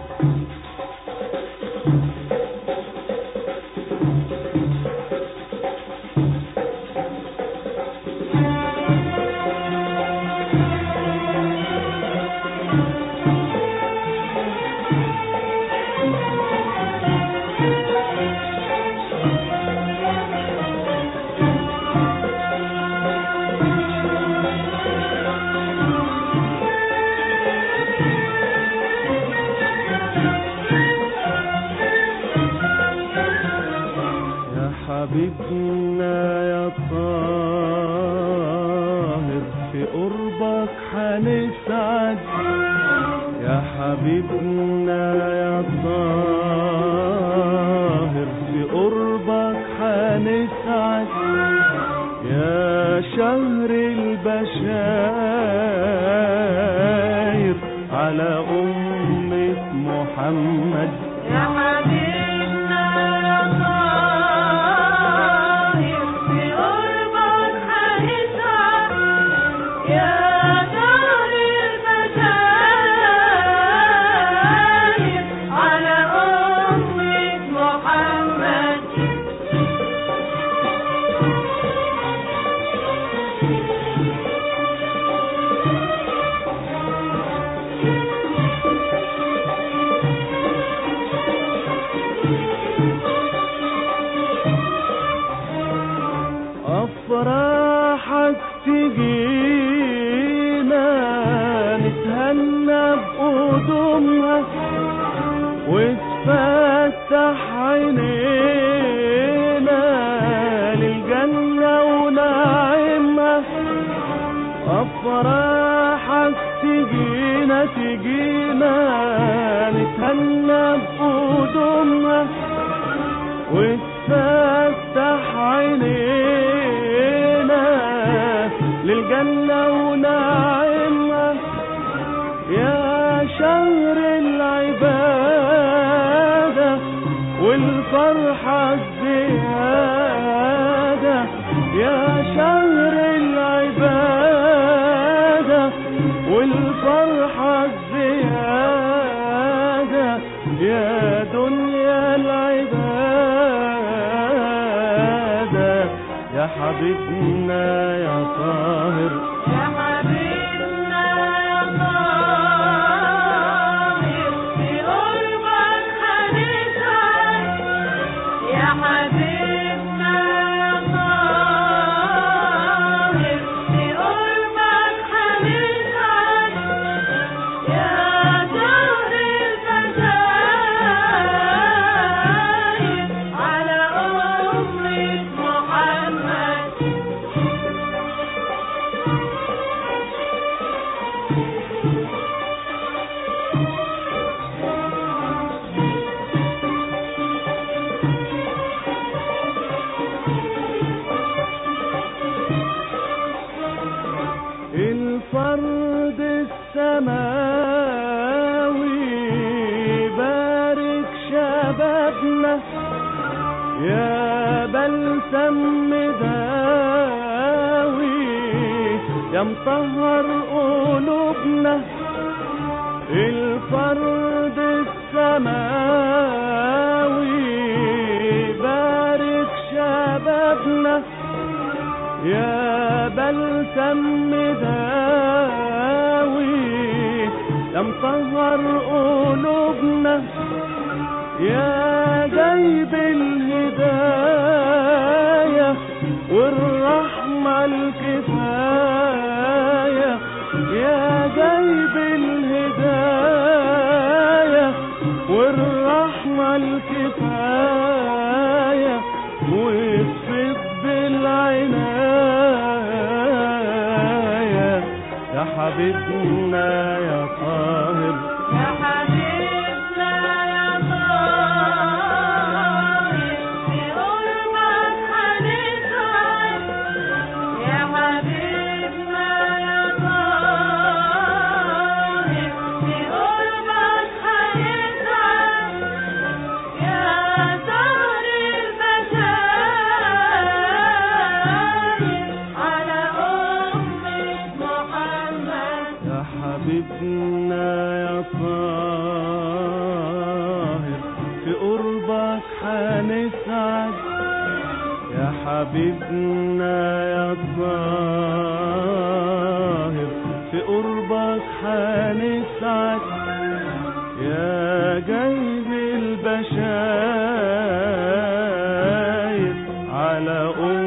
يا حبيبنا يا طاهر في قربك حنسعد يا حبيبنا يا طاهر في قربك حنسعد يا شهر البشاير على أمة محمد يا حبيبنا يا طاهر في قربك هنسعد يا دار البشاير على أمة محمد أفراحك تجينا نتهنى بقدومها وتفتح عينينا للجنة ونعيمها أفراحك تجينا تجينا نتهنى بقدومها وتفتح عينينا للجنة ونعيمها يا شهر العبادة والفرحة الزيادة يا شهر العبادة والفرحة الزيادة يا دنيا العبادة يا حبيبنا يا طاهر يا حبيبنا يا طاهر في قربك هنسعد يا حبيبنا يا طاهر في قربك هنسعد يا دهر البشاير على أمة محمد الفرد السماوي بارك شبابنا يا بلسم داوي يا مطهر قلوبنا الفرد السماوي بارك شبابنا يا بلسم داوي يا مطهر قلوبنا يا جايب الهداية والرحمة الكفاية يا جايب الهداية والرحمة الكفاية والصدق بالعناية يا حبيبنا يا طاهر يا حبيبنا يا طاهر في قربك هنسعد يا حبيبنا يا طاهر في قربك هنسعد يا دهر البشاير على أمة محمد يا حبيبنا حنسعد يا حبيبنا يا طاهر في قربك حنسعد يا جايب البشاير على أم